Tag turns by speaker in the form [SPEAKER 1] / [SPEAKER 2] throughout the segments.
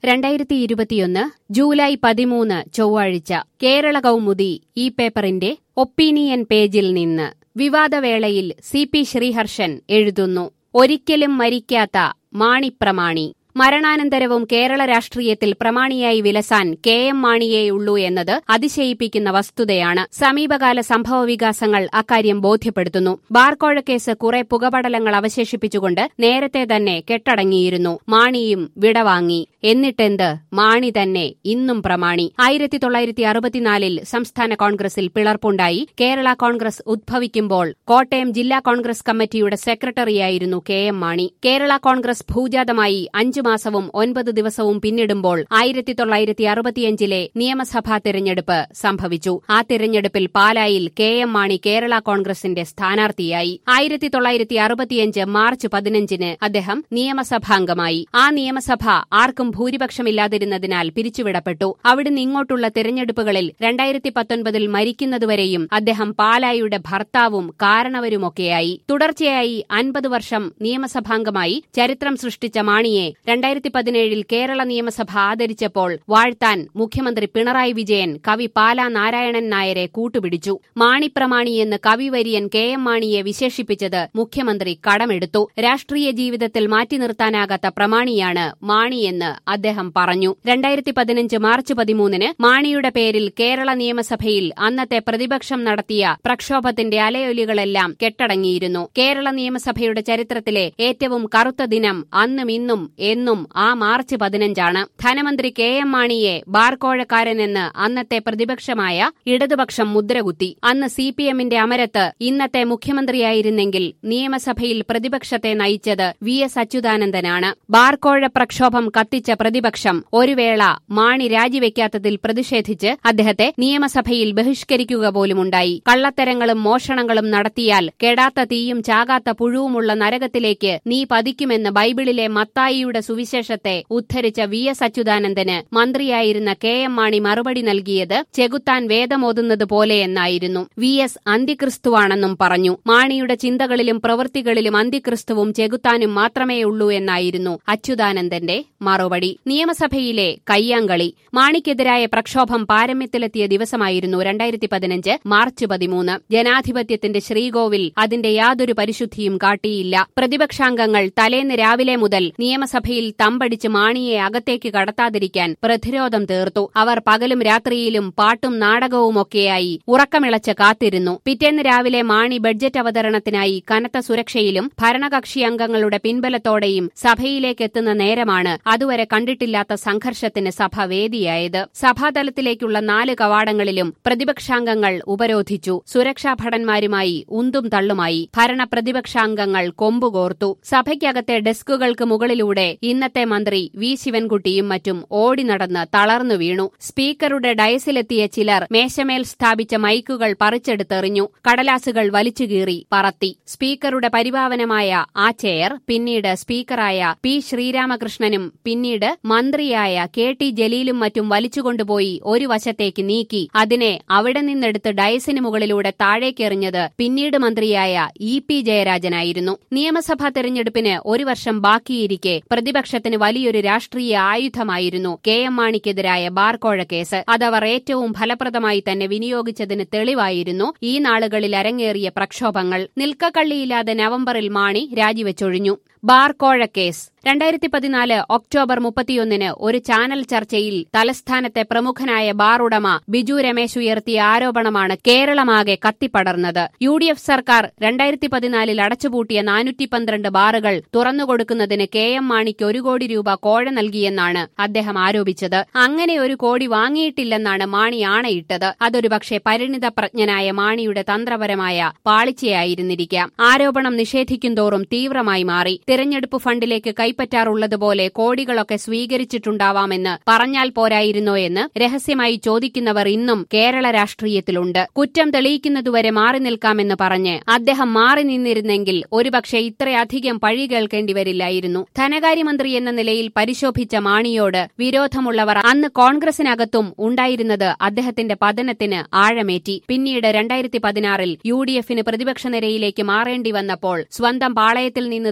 [SPEAKER 1] രണ്ടായിരത്തി ഇരുപത്തിയൊന്ന് ജൂലൈ പതിമൂന്ന് ചൊവ്വാഴ്ച കേരള കൗമുദി ഈ പേപ്പറിന്റെ ഒപ്പീനിയൻ പേജിൽ നിന്ന് വിവാദവേളയിൽ സി പി ശ്രീഹർഷൻ എഴുതുന്നു ഒരിക്കലും മരിക്കാത്ത മാണിപ്രമാണി മരണാനന്തരവും കേരള രാഷ്ട്രീയത്തിൽ പ്രമാണിയായി വിലസാൻ കെ എം മാണിയേയുള്ളൂ എന്നത് അതിശയിപ്പിക്കുന്ന വസ്തുതയാണ് സമീപകാല സംഭവവികാസങ്ങൾ അക്കാര്യം ബോധ്യപ്പെടുത്തുന്നു ബാർക്കോഴക്കേസ് കുറെ പുകപടലങ്ങൾ അവശേഷിപ്പിച്ചുകൊണ്ട് നേരത്തെ തന്നെ കെട്ടടങ്ങിയിരുന്നു മാണിയും വിടവാങ്ങി എന്നിട്ടെന്ത് മാണി തന്നെ ഇന്നും പ്രമാണി ആയിരത്തി തൊള്ളായിരത്തി അറുപത്തിനാലിൽ സംസ്ഥാന കോൺഗ്രസിൽ പിളർപ്പുണ്ടായി കേരള കോൺഗ്രസ് ഉദ്ഭവിക്കുമ്പോൾ കോട്ടയം ജില്ലാ കോൺഗ്രസ് കമ്മിറ്റിയുടെ സെക്രട്ടറിയായിരുന്നു K M Mani Kerala Congress ഭൂജാതമായി അഞ്ചു മാസവും ഒൻപത് ദിവസവും പിന്നിടുമ്പോൾ ആയിരത്തി തൊള്ളായിരത്തി അറുപത്തിയഞ്ചിലെ നിയമസഭാ തെരഞ്ഞെടുപ്പ് സംഭവിച്ചു ആ തെരഞ്ഞെടുപ്പിൽ പാലായിൽ കെ എം മാണി കേരള കോൺഗ്രസിന്റെ സ്ഥാനാർത്ഥിയായി ആയിരത്തി തൊള്ളായിരത്തി അറുപത്തിയഞ്ച് മാർച്ച് പതിനഞ്ചിന് അദ്ദേഹം നിയമസഭാംഗമായി ആ നിയമസഭ ആർക്കും ഭൂരിപക്ഷമില്ലാതിരുന്നതിനാൽ പിരിച്ചുവിടപ്പെട്ടു അവിടുന്ന് ഇങ്ങോട്ടുള്ള തെരഞ്ഞെടുപ്പുകളിൽ രണ്ടായിരത്തി പത്തൊൻപതിൽ മരിക്കുന്നതുവരെയും അദ്ദേഹം പാലായുടെ ഭർത്താവും കാരണവരുമൊക്കെയായി തുടർച്ചയായി അൻപത് വർഷം നിയമസഭാംഗമായി ചരിത്രം സൃഷ്ടിച്ച മാണിയെ രണ്ടായിരത്തി പതിനേഴിൽ കേരള നിയമസഭ ആദരിച്ചപ്പോൾ വാഴ്ത്താൻ മുഖ്യമന്ത്രി പിണറായി വിജയൻ കവി പാലാ നാരായണൻ നായരെ കൂട്ടുപിടിച്ചു മാണിപ്രമാണി എന്ന് കവിവര്യൻ കെ എം മാണിയെ വിശേഷിപ്പിച്ചത് മുഖ്യമന്ത്രി കടമെടുത്തു രാഷ്ട്രീയ ജീവിതത്തിൽ മാറ്റി നിർത്താനാകാത്ത പ്രമാണിയാണ് മാണിയെന്ന് അദ്ദേഹം പറഞ്ഞു രണ്ടായിരത്തി പതിനഞ്ച് മാർച്ച് പതിമൂന്നിന് മാണിയുടെ പേരിൽ കേരള നിയമസഭയിൽ അന്നത്തെ പ്രതിപക്ഷം നടത്തിയ പ്രക്ഷോഭത്തിന്റെ അലയൊലികളെല്ലാം കെട്ടടങ്ങിയിരുന്നു കേരള നിയമസഭയുടെ ചരിത്രത്തിലെ ഏറ്റവും കറുത്ത ദിനം അന്നും ഇന്നും എന്നും ആ മാർച്ച് പതിനഞ്ചാണ് ധനമന്ത്രി കെ എം മാണിയെ ബാർക്കോഴക്കാരനെന്ന് അന്നത്തെ പ്രതിപക്ഷമായ ഇടതുപക്ഷം മുദ്രകുത്തി അന്ന് സി പി എമ്മിന്റെ അമരത്ത് ഇന്നത്തെ മുഖ്യമന്ത്രിയായിരുന്നെങ്കിൽ നിയമസഭയിൽ പ്രതിപക്ഷത്തെ നയിച്ചത് വി എസ് അച്യുതാനന്ദനാണ് ബാർക്കോഴ പ്രക്ഷോഭം കത്തിച്ച പ്രതിപക്ഷം ഒരു വേള മാണി രാജിവെക്കാത്തതിൽ പ്രതിഷേധിച്ച് അദ്ദേഹത്തെ നിയമസഭയിൽ ബഹിഷ്കരിക്കുക പോലുമുണ്ടായി കള്ളത്തരങ്ങളും മോഷണങ്ങളും നടത്തിയാൽ കെടാത്ത തീയും ചാകാത്ത പുഴുവുമുള്ള നരകത്തിലേക്ക് നീ പതിക്കുമെന്ന് ബൈബിളിലെ മത്തായിയുടെ സുവിശേഷത്തെ ഉദ്ധരിച്ച വി എസ് അച്യുതാനന്ദന് മന്ത്രിയായിരുന്ന കെ എം മാണി മറുപടി നൽകിയത് ചെകുത്താൻ വേദമോതുന്നത് പോലെയെന്നായിരുന്നു വി എസ് അന്തിക്രിസ്തുവാണെന്നും പറഞ്ഞു മാണിയുടെ ചിന്തകളിലും പ്രവൃത്തികളിലും അന്തിക്രിസ്തുവും ചെകുത്താനും മാത്രമേയുള്ളൂ എന്നായിരുന്നു അച്യുതാനന്ദന്റെ മറുപടി നിയമസഭയിലെ കയ്യാങ്കളി മാണിക്കെതിരായ പ്രക്ഷോഭം പാരമ്യത്തിലെത്തിയ ദിവസമായിരുന്നു രണ്ടായിരത്തി പതിനഞ്ച് മാർച്ച് പതിമൂന്ന് ജനാധിപത്യത്തിന്റെ ശ്രീകോവിൽ അതിന്റെ യാതൊരു പരിശുദ്ധിയും കാട്ടിയില്ല പ്രതിപക്ഷാംഗങ്ങൾ തലേന്ന് രാവിലെ മുതൽ നിയമസഭയിൽ തമ്പടിച്ച് മാണിയെ അകത്തേക്ക് കടത്താതിരിക്കാൻ പ്രതിരോധം തീർത്തു അവർ പകലും രാത്രിയിലും പാട്ടും നാടകവുമൊക്കെയായി ഉറക്കമിളച്ച് കാത്തിരുന്നു പിറ്റേന്ന് രാവിലെ മാണി ബഡ്ജറ്റ് അവതരണത്തിനായി കനത്ത സുരക്ഷയിലും ഭരണകക്ഷി അംഗങ്ങളുടെ പിൻബലത്തോടെയും സഭയിലേക്കെത്തുന്ന നേരമാണ് അതുവരെ കണ്ടിട്ടില്ലാത്ത സംഘർഷത്തിന് സഭ വേദിയായത് സഭാതലത്തിലേക്കുള്ള നാല് കവാടങ്ങളിലും പ്രതിപക്ഷാംഗങ്ങൾ ഉപരോധിച്ചു സുരക്ഷാ ഭടന്മാരുമായി ഉന്തും തള്ളുമായി ഭരണ പ്രതിപക്ഷാംഗങ്ങൾ കൊമ്പുകോർത്തു സഭയ്ക്കകത്തെ ഡെസ്കുകൾക്ക് മുകളിലൂടെ ഇന്നത്തെ മന്ത്രി വി ശിവൻകുട്ടിയും മറ്റും ഓടി നടന്ന് തളർന്നു വീണു സ്പീക്കറുടെ ഡയസിലെത്തിയ ചിലർ മേശമേൽ സ്ഥാപിച്ച മൈക്കുകൾ പറിച്ചെടുത്തെറിഞ്ഞു കടലാസുകൾ വലിച്ചുകീറി പറത്തി സ്പീക്കറുടെ പരിഭാവനമായ ആ ചെയർ പിന്നീട് സ്പീക്കറായ പി ശ്രീരാമകൃഷ്ണനും പിന്നീട് മന്ത്രിയായ കെ ടി ജലീലും മറ്റും വലിച്ചുകൊണ്ടുപോയി ഒരു വശത്തേക്ക് നീക്കി അതിനെ അവിടെ നിന്നെടുത്ത് ഡയസിന് മുകളിലൂടെ താഴേക്കെറിഞ്ഞത് പിന്നീട് മന്ത്രിയായ ഇ പി ജയരാജനായിരുന്നു നിയമസഭാ തെരഞ്ഞെടുപ്പിന് ഒരു വർഷം ബാക്കിയിരിക്കെ പ്രതിപക്ഷത്തിന് വലിയൊരു രാഷ്ട്രീയ ആയുധമായിരുന്നു കെ എം മാണിക്കെതിരായ ബാർക്കോഴ കേസ് അതവർ ഏറ്റവും ഫലപ്രദമായി തന്നെ വിനിയോഗിച്ചതിന് തെളിവായിരുന്നു ഈ നാളുകളിൽ അരങ്ങേറിയ പ്രക്ഷോഭങ്ങൾ നിൽക്കക്കള്ളിയില്ലാതെ നവംബറിൽ മാണി രാജിവെച്ചൊഴിഞ്ഞു ബാർക്കോഴ കേസ് രണ്ടായിരത്തി പതിനാല് ഒക്ടോബർ മുപ്പത്തിയൊന്നിന് ഒരു ചാനൽ ചർച്ചയിൽ തലസ്ഥാനത്തെ പ്രമുഖനായ ബാർ ഉടമ ബിജു രമേശ് ഉയർത്തിയ ആരോപണമാണ് കേരളമാകെ കത്തിപ്പടർന്നത് യു ഡി എഫ് സർക്കാർ രണ്ടായിരത്തി പതിനാലിൽ അടച്ചുപൂട്ടിയ നാനൂറ്റി പന്ത്രണ്ട് ബാറുകൾ തുറന്നുകൊടുക്കുന്നതിന് കെ എം മാണിക്ക് ഒരു കോടി രൂപ കോഴ നൽകിയെന്നാണ് അദ്ദേഹം ആരോപിച്ചത് അങ്ങനെ ഒരു കോടി വാങ്ങിയിട്ടില്ലെന്നാണ് മാണി ആണയിട്ടത് അതൊരു പക്ഷേ പരിണിതപ്രജ്ഞനായ മാണിയുടെ തന്ത്രപരമായ പാളിച്ചയായിരുന്നിരിക്കാം ആരോപണം നിഷേധിക്കുന്തോറും തീവ്രമായി മാറി തിരഞ്ഞെടുപ്പ് ഫണ്ടിലേക്ക് കൈപ്പറ്റാറുള്ളതുപോലെ കോടികളൊക്കെ സ്വീകരിച്ചിട്ടുണ്ടാവാമെന്ന് പറഞ്ഞാൽ പോരായിരുന്നോ എന്ന് രഹസ്യമായി ചോദിക്കുന്നവർ ഇന്നും കേരള രാഷ്ട്രീയത്തിലുണ്ട് കുറ്റം തെളിയിക്കുന്നതുവരെ മാറി നിൽക്കാമെന്ന് പറഞ്ഞ് അദ്ദേഹം മാറി നിന്നിരുന്നെങ്കിൽ ഒരുപക്ഷെ ഇത്രയധികം പഴി കേൾക്കേണ്ടി വരില്ലായിരുന്നു ധനകാര്യമന്ത്രി എന്ന നിലയിൽ പരിശോഭിച്ച മാണിയോട് വിരോധമുള്ളവർ അന്ന് കോൺഗ്രസിനകത്തും ഉണ്ടായിരുന്നത് അദ്ദേഹത്തിന്റെ പതനത്തിന് ആഴമേറ്റി പിന്നീട് രണ്ടായിരത്തി പതിനാറിൽ യു ഡി എഫിന് പ്രതിപക്ഷ നിരയിലേക്ക് മാറേണ്ടി വന്നപ്പോൾ സ്വന്തം പാളയത്തിൽ നിന്ന് തന്നെ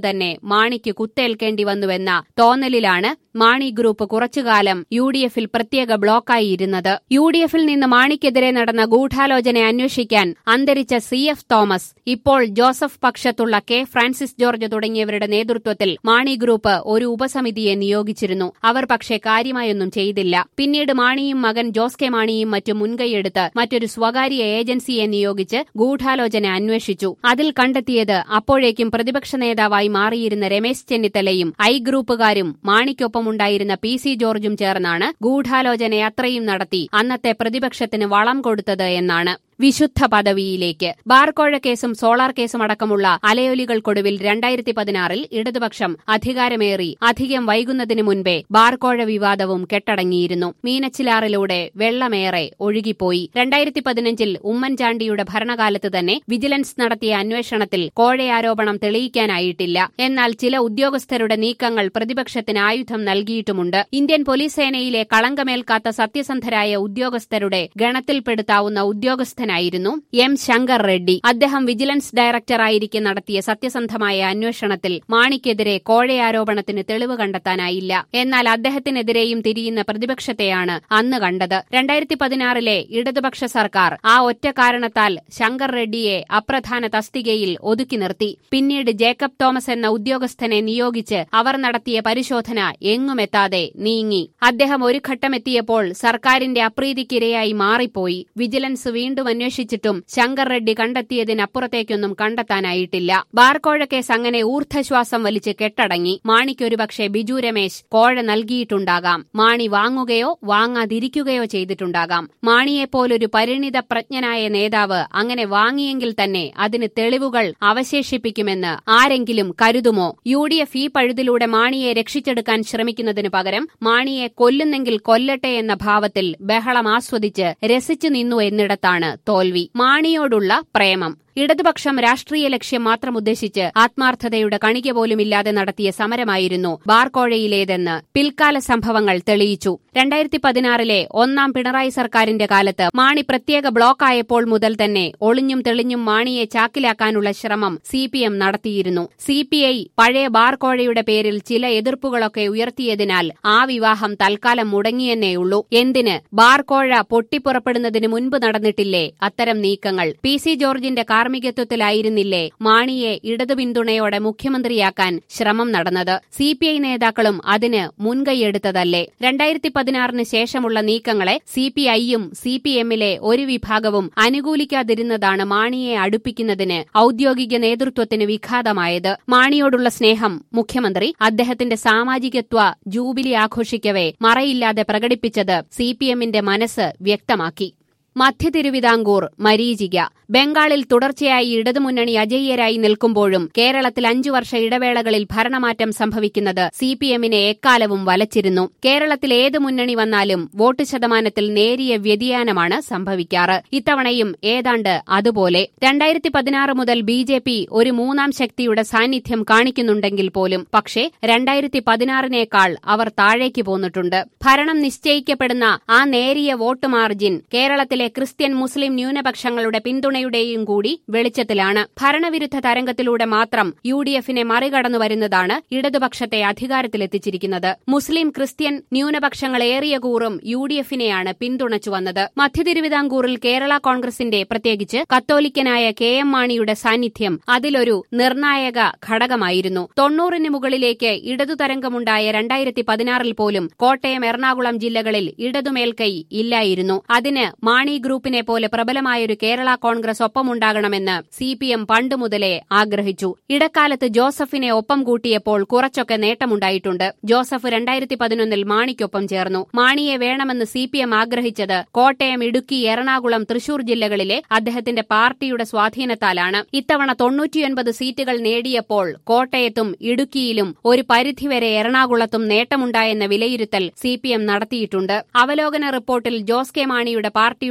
[SPEAKER 1] മാണിക്ക് കുത്തേൽക്കേണ്ടി വന്നുവെന്ന തോന്നലിലാണ് മാണി ഗ്രൂപ്പ് കുറച്ചുകാലം യു ഡി എഫിൽ പ്രത്യേക ബ്ലോക്കായി ഇരുന്നത് യു ഡി എഫിൽ നിന്ന് മാണിക്കെതിരെ നടന്ന ഗൂഢാലോചന അന്വേഷിക്കാൻ അന്തരിച്ച സി എഫ് തോമസ് ഇപ്പോൾ ജോസഫ് പക്ഷത്തുള്ള കെ ഫ്രാൻസിസ് ജോർജ് തുടങ്ങിയവരുടെ നേതൃത്വത്തിൽ മാണി ഗ്രൂപ്പ് ഒരു ഉപസമിതിയെ നിയോഗിച്ചിരുന്നു അവർ പക്ഷേ കാര്യമായൊന്നും ചെയ്തില്ല പിന്നീട് മാണിയും മകൻ ജോസ് കെ മാണിയും മറ്റും മുൻകൈയെടുത്ത് മറ്റൊരു സ്വകാര്യ ഏജൻസിയെ നിയോഗിച്ച് ഗൂഢാലോചന അന്വേഷിച്ചു അതിൽ കണ്ടെത്തിയത് അപ്പോഴേക്കും പ്രതിപക്ഷ നേതാവായി മാറിയിരുന്ന രമേശ് ചെന്നിത്തലയും ഐ ഗ്രൂപ്പുകാരും മാണിക്കൊപ്പമുണ്ടായിരുന്ന പി സി ജോർജും ചേർന്നാണ് ഗൂഢാലോചന അത്രയും നടത്തി അന്നത്തെ പ്രതിപക്ഷത്തിന് വളം കൊടുത്തത് എന്നാണ് വിശുദ്ധ പദവിയിലേക്ക് ബാർക്കോഴ കേസും സോളാർ കേസും അടക്കമുള്ള അലയൊലികൾക്കൊടുവിൽ രണ്ടായിരത്തി പതിനാറിൽ ഇടതുപക്ഷം അധികാരമേറി അധികം വൈകുന്നതിനു മുൻപേ ബാർക്കോഴ വിവാദവും കെട്ടടങ്ങിയിരുന്നു മീനച്ചിലാറിലൂടെ വെള്ളമേറെ ഒഴുകിപ്പോയി രണ്ടായിരത്തി പതിനഞ്ചിൽ ഉമ്മൻചാണ്ടിയുടെ ഭരണകാലത്ത് തന്നെ വിജിലൻസ് നടത്തിയ അന്വേഷണത്തിൽ കോഴയാരോപണം തെളിയിക്കാനായിട്ടില്ല എന്നാൽ ചില ഉദ്യോഗസ്ഥരുടെ നീക്കങ്ങൾ പ്രതിപക്ഷത്തിന് ആയുധം നൽകിയിട്ടുമുണ്ട് ഇന്ത്യൻ പോലീസ് സേനയിലെ കളങ്കമേൽക്കാത്ത സത്യസന്ധരായ ഉദ്യോഗസ്ഥരുടെ ഗണത്തിൽപ്പെടുത്താവുന്ന ഉദ്യോഗസ്ഥൻ ഉദ്യോഗസ്ഥനായിരുന്നു എം ശങ്കർ റെഡ്ഡി അദ്ദേഹം വിജിലൻസ് ഡയറക്ടറായിരിക്കെ നടത്തിയ സത്യസന്ധമായ അന്വേഷണത്തിൽ മാണിക്കെതിരെ കോഴയാരോപണത്തിന് തെളിവ് കണ്ടെത്താനായില്ല എന്നാൽ അദ്ദേഹത്തിനെതിരെയും തിരിയുന്ന പ്രതിപക്ഷത്തെയാണ് അന്ന് കണ്ടത് രണ്ടായിരത്തി പതിനാറിലെ ഇടതുപക്ഷ സർക്കാർ ആ ഒറ്റ കാരണത്താൽ ശങ്കർ റെഡ്ഡിയെ അപ്രധാന തസ്തികയിൽ ഒതുക്കി നിർത്തി പിന്നീട് ജേക്കബ് തോമസ് എന്ന ഉദ്യോഗസ്ഥനെ നിയോഗിച്ച് അവർ നടത്തിയ പരിശോധന എങ്ങുമെത്താതെ നീങ്ങി അദ്ദേഹം ഒരു ഘട്ടമെത്തിയപ്പോൾ സർക്കാരിന്റെ അപ്രീതിക്കിരയായി മാറിപ്പോയി വിജിലൻസ് വീണ്ടും അന്വേഷിച്ചിട്ടും ശങ്കർ റെഡ്ഡി കണ്ടെത്തിയതിനപ്പുറത്തേക്കൊന്നും കണ്ടെത്താനായിട്ടില്ല ബാർക്കോഴ കേസ് അങ്ങനെ ഊർദ്ധശ്വാസം വലിച്ച് കെട്ടടങ്ങി മാണിക്കൊരുപക്ഷെ ബിജു രമേശ് കോഴ നൽകിയിട്ടുണ്ടാകാം മാണി വാങ്ങുകയോ വാങ്ങാതിരിക്കുകയോ ചെയ്തിട്ടുണ്ടാകാം മാണിയെപ്പോലൊരു പരിണിത പ്രജ്ഞനായ നേതാവ് അങ്ങനെ വാങ്ങിയെങ്കിൽ തന്നെ അതിന് തെളിവുകൾ അവശേഷിപ്പിക്കുമെന്ന് ആരെങ്കിലും കരുതുമോ യു ഡി എഫ് ഈ പഴുതിലൂടെ മാണിയെ രക്ഷിച്ചെടുക്കാൻ ശ്രമിക്കുന്നതിനു പകരം മാണിയെ കൊല്ലുന്നെങ്കിൽ കൊല്ലട്ടെ എന്ന ഭാവത്തിൽ ബഹളം ആസ്വദിച്ച് രസിച്ചു നിന്നു എന്നിടത്താണ് തോൽവി മാണിയോടുള്ള പ്രേമം ഇടതുപക്ഷം രാഷ്ട്രീയ ലക്ഷ്യം മാത്രം ഉദ്ദേശിച്ച് ആത്മാർത്ഥതയുടെ കണിക പോലുമില്ലാതെ നടത്തിയ സമരമായിരുന്നു ബാർക്കോഴയിലേതെന്ന് പിൽക്കാല സംഭവങ്ങൾ തെളിയിച്ചു രണ്ടായിരത്തി പതിനാറിലെ ഒന്നാം പിണറായി സർക്കാരിന്റെ കാലത്ത് മാണി പ്രത്യേക ബ്ലോക്കായപ്പോൾ മുതൽ തന്നെ ഒളിഞ്ഞും തെളിഞ്ഞും മാണിയെ ചാക്കിലാക്കാനുള്ള ശ്രമം സി പി എം നടത്തിയിരുന്നു സി പി ഐ പഴയ ബാർക്കോഴയുടെ പേരിൽ ചില എതിർപ്പുകളൊക്കെ ഉയർത്തിയതിനാൽ ആ വിവാഹം തൽക്കാലം മുടങ്ങിയെന്നേയുള്ളൂ എന്തിന് ബാർക്കോഴ പൊട്ടിപ്പുറപ്പെടുന്നതിന് മുൻപ് നടന്നിട്ടില്ലേ അത്തരം നീക്കങ്ങൾ പി സി ജോർജിന്റെ കാർമ്മികത്വത്തിലായിരുന്നില്ലേ മാണിയെ ഇടതു പിന്തുണയോടെ മുഖ്യമന്ത്രിയാക്കാൻ ശ്രമം നടന്നത് സി പി ഐ നേതാക്കളും അതിന് മുൻകൈയെടുത്തതല്ലേ രണ്ടായിരത്തി പതിനാറിന് ശേഷമുള്ള നീക്കങ്ങളെ സി പി ഐയും സി പി എമ്മിലെ ഒരു വിഭാഗവും അനുകൂലിക്കാതിരുന്നതാണ് മാണിയെ അടുപ്പിക്കുന്നതിന് ഔദ്യോഗിക നേതൃത്വത്തിന് വിഘാതമായത് മാണിയോടുള്ള സ്നേഹം മുഖ്യമന്ത്രി അദ്ദേഹത്തിന്റെ സാമാജികത്വ ജൂബിലി ആഘോഷിക്കവേ മറയില്ലാതെ പ്രകടിപ്പിച്ചത് സി പി എമ്മിന്റെ മനസ്സ് വ്യക്തമാക്കി മധ്യ തിരുവിതാംകൂർ മരീചിക ബംഗാളിൽ തുടർച്ചയായി ഇടതുമുന്നണി അജയ്യരായി നിൽക്കുമ്പോഴും കേരളത്തിൽ അഞ്ചു വർഷ ഇടവേളകളിൽ ഭരണമാറ്റം സംഭവിക്കുന്നത് സി പി എമ്മിനെ എക്കാലവും വലച്ചിരുന്നു കേരളത്തിൽ ഏത് മുന്നണി വന്നാലും വോട്ട് ശതമാനത്തിൽ നേരിയ വ്യതിയാനമാണ് സംഭവിക്കാറ് ഇത്തവണയും ഏതാണ്ട് അതുപോലെ രണ്ടായിരത്തി പതിനാറ് മുതൽ ബി ജെ പി ഒരു മൂന്നാം ശക്തിയുടെ സാന്നിധ്യം കാണിക്കുന്നുണ്ടെങ്കിൽ പോലും പക്ഷേ രണ്ടായിരത്തി പതിനാറിനേക്കാൾ അവർ താഴേക്ക് പോന്നിട്ടുണ്ട് ഭരണം നിശ്ചയിക്കപ്പെടുന്ന ആ നേരിയ വോട്ട് മാർജിൻ കേരളത്തിലെ ക്രിസ്ത്യൻ മുസ്ലിം ന്യൂനപക്ഷങ്ങളുടെ പിന്തുണയുടെയും കൂടി വെളിച്ചത്തിലാണ് ഭരണവിരുദ്ധ തരംഗത്തിലൂടെ മാത്രം യു ഡി എഫിനെ മറികടന്നു വരുന്നതാണ് ഇടതുപക്ഷത്തെ അധികാരത്തിലെത്തിച്ചിരിക്കുന്നത് മുസ്ലിം ക്രിസ്ത്യൻ ന്യൂനപക്ഷങ്ങൾ ഏറിയ കൂറും യു ഡി എഫിനെയാണ് പിന്തുണച്ചു വന്നത് മധ്യ തിരുവിതാംകൂറിൽ കേരള കോൺഗ്രസിന്റെ പ്രത്യേകിച്ച് കത്തോലിക്കനായ കെ എം മാണിയുടെ സാന്നിധ്യം അതിലൊരു നിർണായക ഘടകമായിരുന്നു തൊണ്ണൂറിന് മുകളിലേക്ക് ഇടതു തരംഗമുണ്ടായ രണ്ടായിരത്തി പതിനാറിൽ പോലും കോട്ടയം എറണാകുളം ജില്ലകളിൽ ഇടതുമേൽക്കൈ ഇല്ലായിരുന്നു അതിന് മാണി ഗ്രൂപ്പിനെ പോലെ പ്രബലമായൊരു കേരള കോൺഗ്രസ് ഒപ്പമുണ്ടാകണമെന്ന് സി പി എം പണ്ട് മുതലേ ആഗ്രഹിച്ചു ഇടക്കാലത്ത് ജോസഫിനെ ഒപ്പം കൂട്ടിയപ്പോൾ കുറച്ചൊക്കെ നേട്ടമുണ്ടായിട്ടുണ്ട് ജോസഫ് രണ്ടായിരത്തി പതിനൊന്നിൽ മാണിക്കൊപ്പം ചേർന്നു മാണിയെ വേണമെന്ന് സി പി എം ആഗ്രഹിച്ചത് കോട്ടയം ഇടുക്കി എറണാകുളം തൃശൂർ ജില്ലകളിലെ അദ്ദേഹത്തിന്റെ പാർട്ടിയുടെ സ്വാധീനത്താലാണ് ഇത്തവണ തൊണ്ണൂറ്റിയൊൻപത് സീറ്റുകൾ നേടിയപ്പോൾ കോട്ടയത്തും ഇടുക്കിയിലും ഒരു പരിധിവരെ എറണാകുളത്തും നേട്ടമുണ്ടായെന്ന വിലയിരുത്തൽ സി പി എം നടത്തിയിട്ടുണ്ട് അവലോകന റിപ്പോർട്ടിൽ ജോസ് കെ മാണിയുടെ പാർട്ടിയുടെ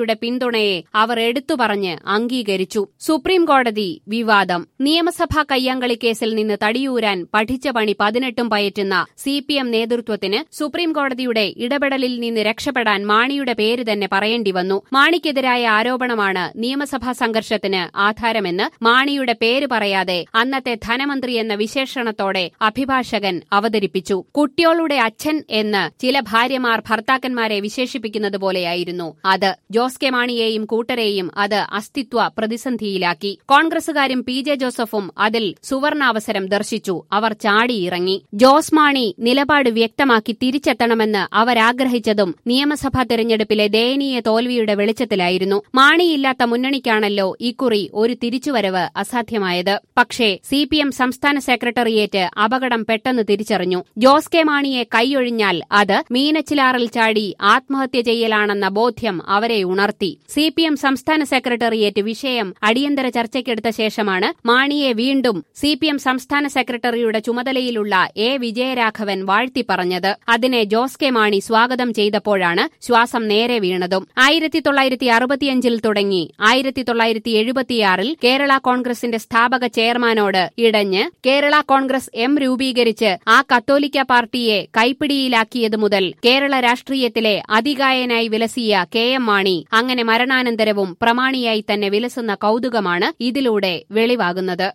[SPEAKER 1] മാണിയുടെ പിന്തുണയെ അവർ എടുത്തു പറഞ്ഞ് അംഗീകരിച്ചു സുപ്രീം കോടതി വിവാദം നിയമസഭാ കയ്യാങ്കളി കേസിൽ നിന്ന് തടിയൂരാൻ പഠിച്ച പണി പതിനെട്ടും പയറ്റുന്ന സി പി എം നേതൃത്വത്തിന് സുപ്രീം കോടതിയുടെ ഇടപെടലിൽ നിന്ന് രക്ഷപ്പെടാൻ മാണിയുടെ പേര് തന്നെ പറയേണ്ടി വന്നു മാണിക്കെതിരായ ആരോപണമാണ് നിയമസഭാ സംഘർഷത്തിന് ആധാരമെന്ന് മാണിയുടെ പേര് പറയാതെ അന്നത്തെ ധനമന്ത്രി എന്ന വിശേഷണത്തോടെ അഭിഭാഷകൻ അവതരിപ്പിച്ചു കുട്ടിയോളുടെ അച്ഛൻ എന്ന് ചില ഭാര്യമാർ ഭർത്താക്കന്മാരെ വിശേഷിപ്പിക്കുന്നത് പോലെയായിരുന്നു അത് ജോസ് കെ മാണിയെയും കൂട്ടരെയും അത് അസ്തിത്വ പ്രതിസന്ധിയിലാക്കി കോൺഗ്രസുകാരും പി ജെ ജോസഫും അതിൽ സുവർണാവസരം ദർശിച്ചു അവർ ചാടിയിറങ്ങി ജോസ് മാണി നിലപാട് വ്യക്തമാക്കി തിരിച്ചെത്തണമെന്ന് അവരാഗ്രഹിച്ചതും നിയമസഭാ തെരഞ്ഞെടുപ്പിലെ ദയനീയ തോൽവിയുടെ വെളിച്ചത്തിലായിരുന്നു മാണിയില്ലാത്ത മുന്നണിക്കാണല്ലോ ഇക്കുറി ഒരു തിരിച്ചുവരവ് അസാധ്യമായത് പക്ഷേ സി പി എം സംസ്ഥാന സെക്രട്ടേറിയറ്റ് അപകടം പെട്ടെന്ന് തിരിച്ചറിഞ്ഞു ജോസ് കെ മാണിയെ കൈയൊഴിഞ്ഞാൽ അത് മീനച്ചിലാറിൽ ചാടി ആത്മഹത്യ ചെയ്യലാണെന്ന ബോധ്യം അവരെ ഉണർത്തി സി പി എം സംസ്ഥാന സെക്രട്ടേറിയറ്റ് വിഷയം അടിയന്തര ചർച്ചയ്ക്കെടുത്ത ശേഷമാണ് മാണിയെ വീണ്ടും സി പി എം സംസ്ഥാന സെക്രട്ടറിയുടെ ചുമതലയിലുള്ള എ വിജയരാഘവൻ വാഴ്ത്തി പറഞ്ഞത് അതിനെ ജോസ് കെ മാണി സ്വാഗതം ചെയ്തപ്പോഴാണ് ശ്വാസം നേരെ വീണതും ആയിരത്തി തൊള്ളായിരത്തി അറുപത്തിയഞ്ചിൽ തുടങ്ങി ആയിരത്തി തൊള്ളായിരത്തി എഴുപത്തിയാറിൽ കേരള കോൺഗ്രസിന്റെ സ്ഥാപക ചെയർമാനോട് ഇടഞ്ഞ് കേരള കോൺഗ്രസ് എം രൂപീകരിച്ച് ആ കത്തോലിക്ക പാർട്ടിയെ കൈപ്പിടിയിലാക്കിയതു മുതൽ കേരള രാഷ്ട്രീയത്തിലെ അതികായനായി വിലസിയ കെ എം മാണി അങ്ങനെ മരണാനന്തരവും പ്രമാണിയായി തന്നെ വിലസുന്ന കൌതുകമാണ് ഇതിലൂടെ വെളിവാകുന്നത്